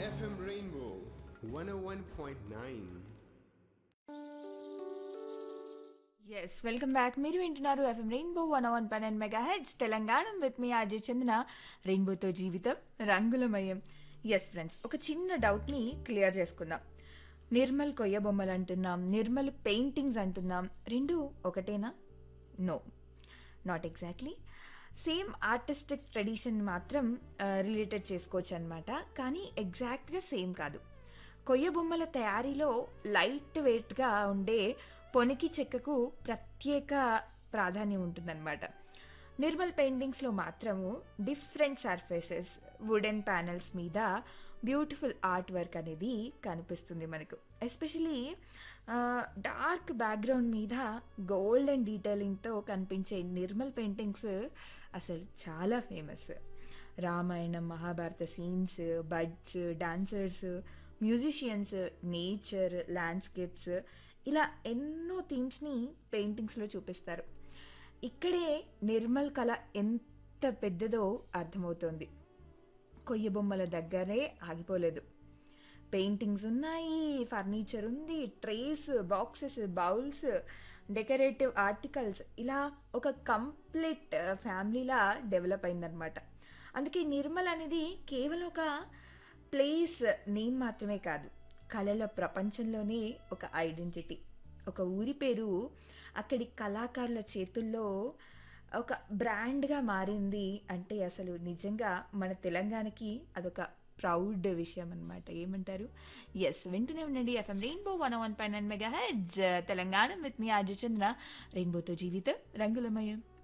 FM Rainbow 101.9. Yes welcome back మీరు వింటున్నారు FM Rainbow one one పన్నెండు మెగా హెడ్స్ తెలంగాణ విత్ మీ ఆర్జే చందన రెయిన్బోతో జీవితం రంగులమయం ఎస్ ఫ్రెండ్స్ ఒక చిన్న డౌట్ని క్లియర్ చేసుకుందాం నిర్మల్ కొయ్య బొమ్మలు అంటున్నాం నిర్మల్ పెయింటింగ్స్ అంటున్నాం రెండు ఒకటేనా no not exactly same artistic tradition మాత్రం రిలేటెడ్ చేసుకోవచ్చు అనమాట కానీ ఎగ్జాక్ట్గా సేమ్ కాదు కొయ్య బొమ్మల తయారీలో లైట్ వెయిట్గా ఉండే పొనికి చెక్కకు ప్రత్యేక ప్రాధాన్యం ఉంటుందన్నమాట నిర్మల్ పెయింటింగ్స్లో మాత్రము డిఫరెంట్ సర్ఫేసెస్ వుడెన్ ప్యానెల్స్ మీద బ్యూటిఫుల్ ఆర్ట్ వర్క్ అనేది కనిపిస్తుంది మనకు ఎస్పెషలీ డార్క్ బ్యాక్గ్రౌండ్ మీద గోల్డ్ అండ్ డీటెయిలింగ్తో కనిపించే నిర్మల్ పెయింటింగ్స్ అసలు చాలా famous Ramayana Mahabharata scenes birds dancers musicians nature landscapes ఇలా ఎన్నో థీమ్స్ని పెయింటింగ్స్లో చూపిస్తారు ఇక్కడే నిర్మల్ కళ ఎంత పెద్దదో అర్థమవుతోంది కొయ్య బొమ్మల దగ్గరే ఆగిపోలేదు పెయింటింగ్స్ ఉన్నాయి ఫర్నిచర్ ఉంది trays boxes bowls decorative articles ఇలా ఒక కంప్లీట్ ఫ్యామిలీలా డెవలప్ అయిందనమాట అందుకే నిర్మల్ అనేది కేవలం ఒక ప్లేస్ నేమ్ మాత్రమే కాదు కళల ప్రపంచంలోనే ఒక ఐడెంటిటీ ఒక ఊరి పేరు అక్కడి కళాకారుల చేతుల్లో ఒక బ్రాండ్గా మారింది అంటే అసలు నిజంగా మన తెలంగాణకి అదొక ప్రౌడ్ విషయం అనమాట ఏమంటారు ఎస్ వింటూనే ఉండండి ఎఫ్ఎం రెయిన్బో వన్ వన్ పైన మెగా హెడ్స్ తెలంగాణ విత్ మీ ఆర్జచంద్ర రెయిన్బోతో జీవితం రంగులమయం